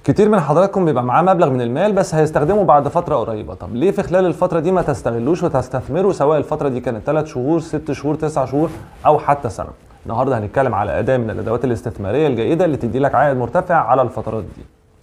كتير من حضراتكم بيبقى معاه مبلغ من المال بس هيستخدمه بعد فتره قريبه طب ليه في خلال الفتره دي ما تستغلوش وتستثمروا سواء الفتره دي كانت 3 شهور 6 شهور 9 شهور او حتى سنه النهارده هنتكلم على اداه من الادوات الاستثماريه الجيده اللي تدي لك عائد مرتفع على الفترات دي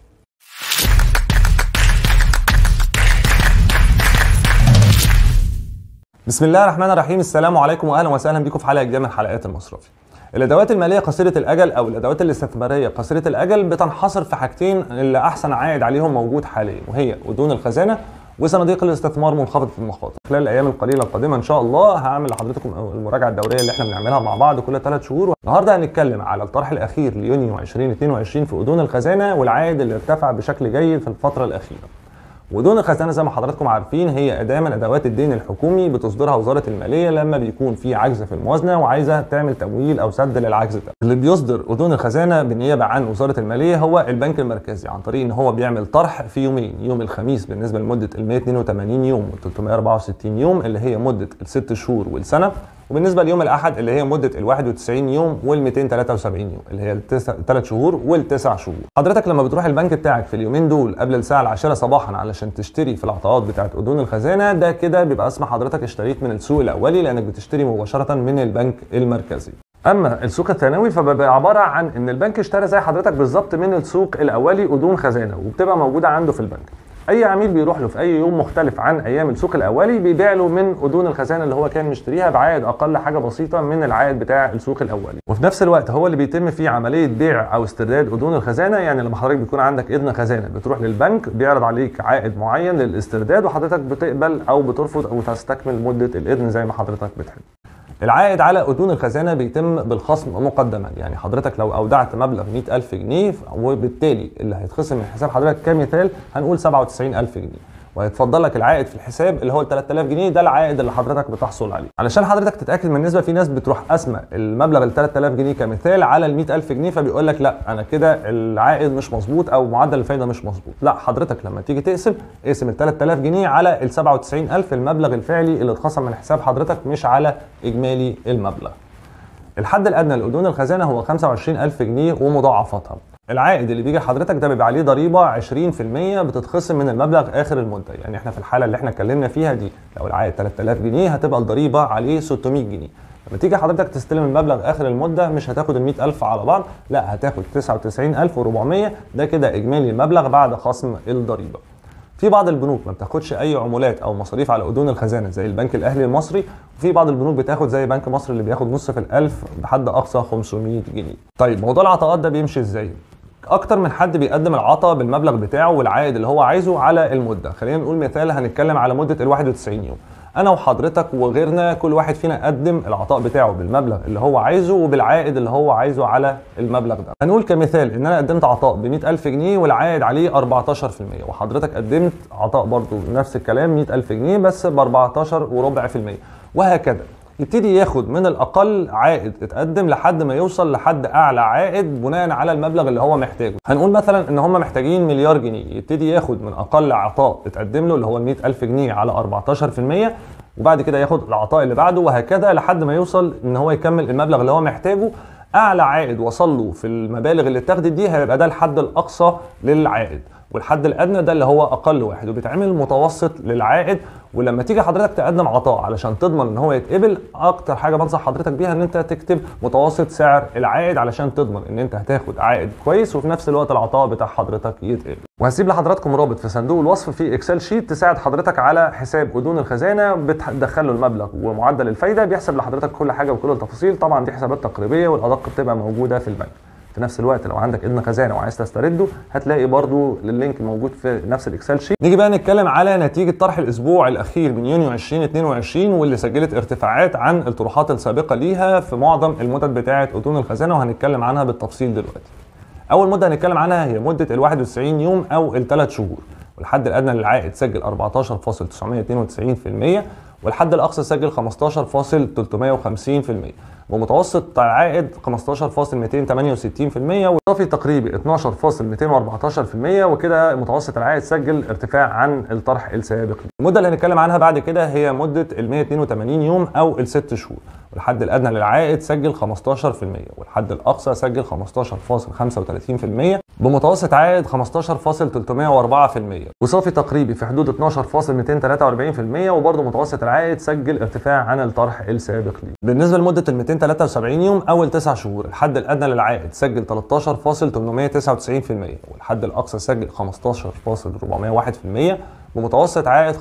بسم الله الرحمن الرحيم السلام عليكم واهلا وسهلا بكم في حلقه جديده من حلقات المصرفي الادوات الماليه قصيره الاجل او الادوات الاستثماريه قصيره الاجل بتنحصر في حاجتين اللي احسن عائد عليهم موجود حاليا وهي ودون الخزانه وصناديق الاستثمار منخفضه المخاطر خلال الايام القليله القادمه ان شاء الله هعمل لحضرتكم المراجعه الدوريه اللي احنا بنعملها مع بعض كل ثلاث شهور النهارده هنتكلم على الطرح الاخير ليونيو 2022 في ودون الخزانه والعائد اللي ارتفع بشكل جيد في الفتره الاخيره ودون الخزانه زي ما حضراتكم عارفين هي اداه من ادوات الدين الحكومي بتصدرها وزاره الماليه لما بيكون في عجز في الموازنه وعايزه تعمل تمويل او سد للعجز ده. اللي بيصدر ودون الخزانه بالنيابه عن وزاره الماليه هو البنك المركزي عن طريق ان هو بيعمل طرح في يومين، يوم الخميس بالنسبه لمده ال 182 يوم وال 364 يوم اللي هي مده الست شهور والسنه وبالنسبه ليوم الاحد اللي هي مده ال 91 يوم وال 273 يوم اللي هي الثلاث شهور والتسع شهور حضرتك لما بتروح البنك بتاعك في اليومين دول قبل الساعه العاشره صباحا علشان تشتري في العطاءات بتاعت اذون الخزانه ده كده بيبقى اسم حضرتك اشتريت من السوق الاولي لانك بتشتري مباشره من البنك المركزي اما السوق الثانوي فبيبقى عباره عن ان البنك اشترى زي حضرتك بالظبط من السوق الاولي اذون خزانه وبتبقى موجوده عنده في البنك اي عميل بيروح له في اي يوم مختلف عن ايام السوق الاولي بيبيع له من اذون الخزانه اللي هو كان مشتريها بعائد اقل حاجه بسيطه من العائد بتاع السوق الاولي وفي نفس الوقت هو اللي بيتم فيه عمليه بيع او استرداد اذون الخزانه يعني لما حضرتك بيكون عندك اذن خزانه بتروح للبنك بيعرض عليك عائد معين للاسترداد وحضرتك بتقبل او بترفض او تستكمل مده الاذن زي ما حضرتك بتحب العائد على أذون الخزانة بيتم بالخصم مقدما يعني حضرتك لو أودعت مبلغ 100000 جنيه وبالتالي اللي هيتخصم من حساب حضرتك كمثال هنقول 97000 جنيه وهيتفضل لك العائد في الحساب اللي هو ال 3000 جنيه ده العائد اللي حضرتك بتحصل عليه علشان حضرتك تتاكد من النسبه في ناس بتروح قاسمه المبلغ ال 3000 جنيه كمثال على ال 100000 جنيه فبيقول لك لا انا كده العائد مش مظبوط او معدل الفايده مش مظبوط لا حضرتك لما تيجي تقسم اقسم ال 3000 جنيه على ال 97000 المبلغ الفعلي اللي اتخصم من حساب حضرتك مش على اجمالي المبلغ الحد الادنى لاذون الخزانه هو 25000 جنيه ومضاعفاتها العائد اللي بيجي لحضرتك ده بيبقى عليه ضريبه 20% بتتخصم من المبلغ اخر المده يعني احنا في الحاله اللي احنا اتكلمنا فيها دي لو العائد 3000 جنيه هتبقى الضريبه عليه 600 جنيه لما تيجي حضرتك تستلم المبلغ اخر المده مش هتاخد ال 100000 على بعض لا هتاخد 99400 ده كده اجمالي المبلغ بعد خصم الضريبه في بعض البنوك ما بتاخدش اي عمولات او مصاريف على اذون الخزانه زي البنك الاهلي المصري وفي بعض البنوك بتاخد زي بنك مصر اللي بياخد نص في الالف بحد اقصى 500 جنيه طيب موضوع العطاءات ده بيمشي ازاي اكتر من حد بيقدم العطاء بالمبلغ بتاعه والعائد اللي هو عايزه على المده خلينا نقول مثال هنتكلم على مده ال 91 يوم انا وحضرتك وغيرنا كل واحد فينا قدم العطاء بتاعه بالمبلغ اللي هو عايزه وبالعائد اللي هو عايزه على المبلغ ده هنقول كمثال ان انا قدمت عطاء ب 100000 جنيه والعائد عليه 14% وحضرتك قدمت عطاء برضه نفس الكلام 100000 جنيه بس ب 14 وربع في المية وهكذا يبتدي ياخد من الاقل عائد اتقدم لحد ما يوصل لحد اعلى عائد بناء على المبلغ اللي هو محتاجه هنقول مثلا ان هم محتاجين مليار جنيه يبتدي ياخد من اقل عطاء اتقدم له اللي هو ال 100000 جنيه على 14% وبعد كده ياخد العطاء اللي بعده وهكذا لحد ما يوصل ان هو يكمل المبلغ اللي هو محتاجه اعلى عائد وصل له في المبالغ اللي اتاخدت دي هيبقى ده الحد الاقصى للعائد والحد الادنى ده اللي هو اقل واحد وبيتعمل متوسط للعائد ولما تيجي حضرتك تقدم عطاء علشان تضمن ان هو يتقبل اكتر حاجه بنصح حضرتك بيها ان انت تكتب متوسط سعر العائد علشان تضمن ان انت هتاخد عائد كويس وفي نفس الوقت العطاء بتاع حضرتك يتقبل وهسيب لحضراتكم رابط في صندوق الوصف في اكسل شيت تساعد حضرتك على حساب اذون الخزانه بتدخل له المبلغ ومعدل الفايده بيحسب لحضرتك كل حاجه بكل التفاصيل طبعا دي حسابات تقريبيه والادق بتبقى موجوده في البنك في نفس الوقت لو عندك اذن خزانه وعايز تسترده هتلاقي برضو اللينك موجود في نفس الاكسل شيت نيجي بقى نتكلم على نتيجه طرح الاسبوع الاخير من يونيو 2022 واللي سجلت ارتفاعات عن الطروحات السابقه ليها في معظم المدد بتاعه اذون الخزانه وهنتكلم عنها بالتفصيل دلوقتي اول مده هنتكلم عنها هي مده ال 91 يوم او الثلاث شهور والحد الادنى للعائد سجل 14.992% والحد الاقصى سجل 15.350% ومتوسط العائد 15.268% واضافي تقريبي 12.214% وكده متوسط العائد سجل ارتفاع عن الطرح السابق المده اللي هنتكلم عنها بعد كده هي مده ال 182 يوم او الست شهور والحد الادنى للعائد سجل 15% والحد الاقصى سجل 15.35% بمتوسط عائد 15.304% وصافي تقريبي في حدود 12.243% وبرضه متوسط العائد سجل ارتفاع عن الطرح السابق ليه. بالنسبه لمده ال 273 يوم اول 9 شهور الحد الادنى للعائد سجل 13.899% والحد الاقصى سجل 15.401% بمتوسط عائد 15.356%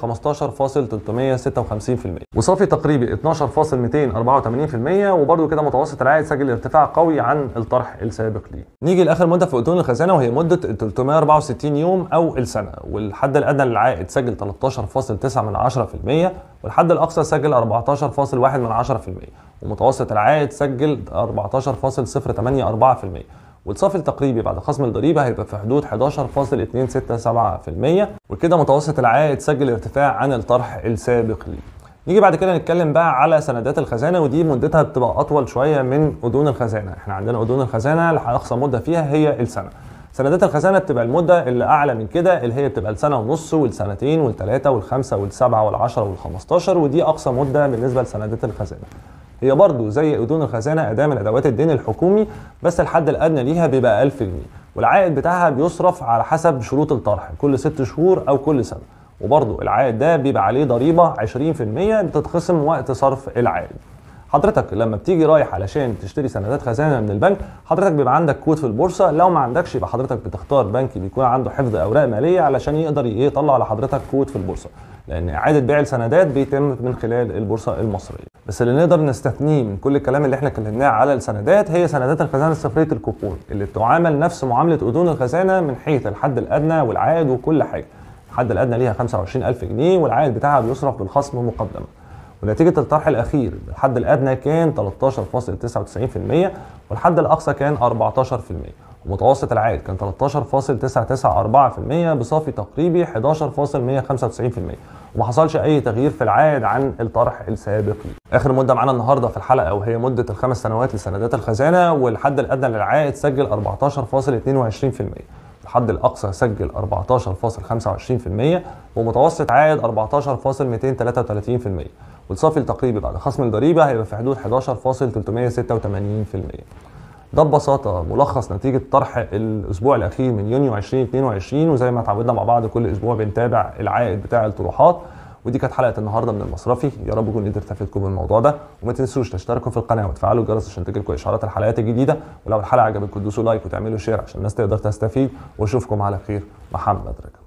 وصافي تقريبي 12.284% وبرده كده متوسط العائد سجل ارتفاع قوي عن الطرح السابق ليه. نيجي لاخر مده في اذون الخزانه وهي مده 364 يوم او السنه والحد الادنى للعائد سجل 13.9% والحد الاقصى سجل 14.1% ومتوسط العائد سجل 14.084% والصافي التقريبي بعد خصم الضريبه هيبقى في حدود 11.267% وكده متوسط العائد سجل ارتفاع عن الطرح السابق ليه. نيجي بعد كده نتكلم بقى على سندات الخزانه ودي مدتها بتبقى اطول شويه من اذون الخزانه، احنا عندنا اذون الخزانه اقصى مده فيها هي السنه. سندات الخزانه بتبقى المده اللي اعلى من كده اللي هي بتبقى السنه ونص والسنتين والثلاثه والخمسه والسبعه والعشره والخمستاشر ودي اقصى مده بالنسبه لسندات الخزانه. هي برضه زي اذون الخزانه اداه من ادوات الدين الحكومي بس الحد الادنى ليها بيبقى 1000 جنيه والعائد بتاعها بيصرف على حسب شروط الطرح كل ست شهور او كل سنه وبرضه العائد ده بيبقى عليه ضريبه 20% بتتخصم وقت صرف العائد حضرتك لما بتيجي رايح علشان تشتري سندات خزانه من البنك حضرتك بيبقى عندك كود في البورصه لو ما عندكش يبقى حضرتك بتختار بنك بيكون عنده حفظ اوراق ماليه علشان يقدر يطلع لحضرتك كود في البورصه لان اعاده بيع السندات بيتم من خلال البورصه المصريه بس اللي نقدر نستثنيه من كل الكلام اللي احنا اتكلمناه على السندات هي سندات الخزانه الصفريه الكوبون اللي بتعامل نفس معامله اذون الخزانه من حيث الحد الادنى والعائد وكل حاجه الحد الادنى ليها 25000 جنيه والعائد بتاعها بيصرف بالخصم مقدما ونتيجة الطرح الأخير الحد الأدنى كان 13.99% والحد الأقصى كان 14% ومتوسط العائد كان 13.994% بصافي تقريبي 11.195% وما حصلش اي تغيير في العائد عن الطرح السابق ليه. اخر مده معانا النهارده في الحلقه وهي مده الخمس سنوات لسندات الخزانه والحد الادنى للعائد سجل 14.22% الحد الاقصى سجل 14.25% ومتوسط عائد 14.233% والصافي التقريبي بعد خصم الضريبه هيبقى في حدود 11.386% ده ببساطه ملخص نتيجه طرح الاسبوع الاخير من يونيو 2022 وزي ما اتعودنا مع بعض كل اسبوع بنتابع العائد بتاع الطروحات ودي كانت حلقه النهارده من المصرفي يا رب اكون قدرت افيدكم بالموضوع ده وما تنسوش تشتركوا في القناه وتفعلوا الجرس عشان تجيلكم اشعارات الحلقات الجديده ولو الحلقه عجبتكم دوسوا لايك وتعملوا شير عشان الناس تقدر تستفيد واشوفكم على خير محمد رجب